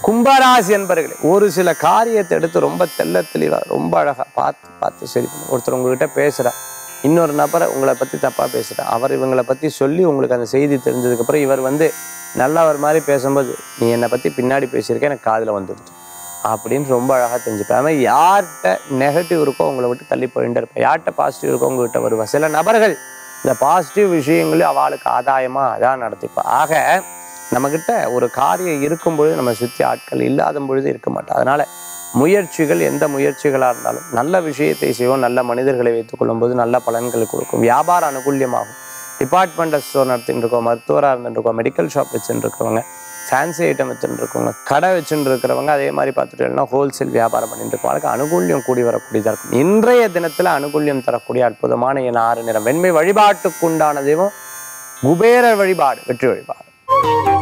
கும்பராசி என்பர்களே ஒரு சில காரியத்தை எடுத்து ரொம்ப தெள்ள தெளிவா ரொம்ப அழகா பார்த்து பார்த்து சரி பண்ணு. ஒருத்தர் உங்ககிட்ட பேசுறா இன்னொரு நபரை உங்களை பத்தி தப்பா பேசுறா அவர் இவங்களை பத்தி சொல்லி உங்களுக்கு அந்த செய்தி தெரிஞ்சதுக்கு அப்புறம் இவர் வந்து நல்லவர் மாதிரி பேசும்போது நீ என்னை பத்தி பின்னாடி பேசியிருக்க எனக்கு காதுல வந்துடுது அப்படின்னு ரொம்ப அழகா தெரிஞ்சுப்பேன் அது மாதிரி யார்கிட்ட நெகட்டிவ் இருக்கோ உங்களை விட்டு தள்ளி போயிட்டு இருப்பேன் யார்கிட்ட பாசிட்டிவ் இருக்கோ உங்ககிட்ட வருவா சில நபர்கள் இந்த பாசிட்டிவ் விஷயங்களையும் அவளுக்கு ஆதாயமா அதான் நடத்திப்பா ஆக நம்மக்கிட்ட ஒரு காரியம் இருக்கும் பொழுது நம்ம சுற்றி ஆட்கள் இல்லாத பொழுது இருக்க மாட்டோம் அதனால முயற்சிகள் எந்த முயற்சிகளாக இருந்தாலும் நல்ல விஷயத்தை செய்வோம் நல்ல மனிதர்களை வைத்துக் கொள்ளும்போது நல்ல பலன்களை கொடுக்கும் வியாபார அனுகூல்யமாகும் டிபார்ட்மெண்டல் ஸ்டோர் நடத்திட்டு இருக்கோம் மருத்துவராக இருந்துட்டு இருக்கோம் மெடிக்கல் ஷாப் வச்சுட்டு இருக்கவங்க ஃபேன்சி ஐட்டம் வச்சுட்டு இருக்கவங்க கடை வச்சுட்டு இருக்கிறவங்க அதே மாதிரி பார்த்துட்டோம்னா ஹோல்சேல் வியாபாரம் பண்ணிட்டு இருக்கவங்களுக்கு அனுகூல்யம் கூடி வரக்கூடியதாக இருக்கும் இன்றைய தினத்தில் அனுகூல்யம் தரக்கூடிய அற்புதமான என் ஆறு நிறம் வெண்மை வழிபாட்டுக்குண்டான தெய்வம் குபேரர் வழிபாடு வெற்றி வழிபாடு